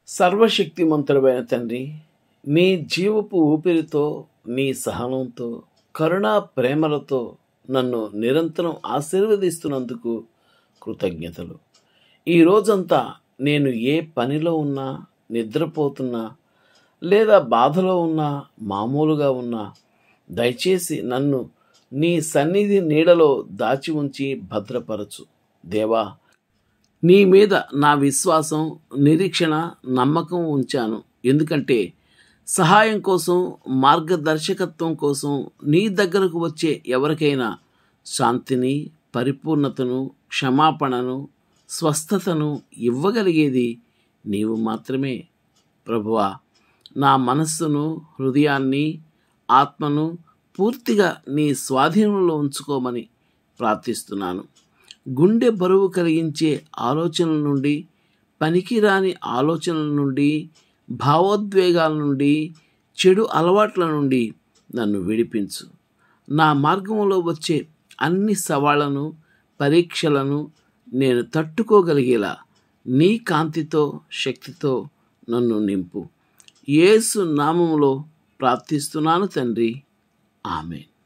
సర్వశక్తిమంతుడమైన తండ్రి నీ జీవపు ఊపిరితో నీ సహనంతో కరుణా ప్రేమలతో నన్ను నిరంతరం ఆశీర్వదిస్తున్నందుకు కృతజ్ఞతలు ఈ రోజంతా నేను ఏ పనిలో ఉన్నా నిద్రపోతున్నా లేదా బాధలో ఉన్నా మామూలుగా ఉన్నా దయచేసి నన్ను నీ సన్నిధి నీడలో దాచి ఉంచి భద్రపరచు దేవా నీ మీద నా విశ్వాసం నిరీక్షణ నమ్మకం ఉంచాను ఎందుకంటే సహాయం కోసం మార్గదర్శకత్వం కోసం నీ దగ్గరకు వచ్చే ఎవరికైనా శాంతిని పరిపూర్ణతను క్షమాపణను స్వస్థతను ఇవ్వగలిగేది నీవు మాత్రమే ప్రభువా నా మనస్సును హృదయాన్ని ఆత్మను పూర్తిగా నీ స్వాధీనంలో ఉంచుకోమని ప్రార్థిస్తున్నాను గుండె బరువు కలిగించే ఆలోచనల నుండి పనికిరాని ఆలోచనల నుండి భావోద్వేగాల నుండి చెడు అలవాట్ల నుండి నన్ను విడిపించు నా మార్గంలో వచ్చే అన్ని సవాళ్లను పరీక్షలను నేను తట్టుకోగలిగేలా నీ కాంతితో శక్తితో నన్ను నింపు యేసు నామములో ప్రార్థిస్తున్నాను తండ్రి ఆమెన్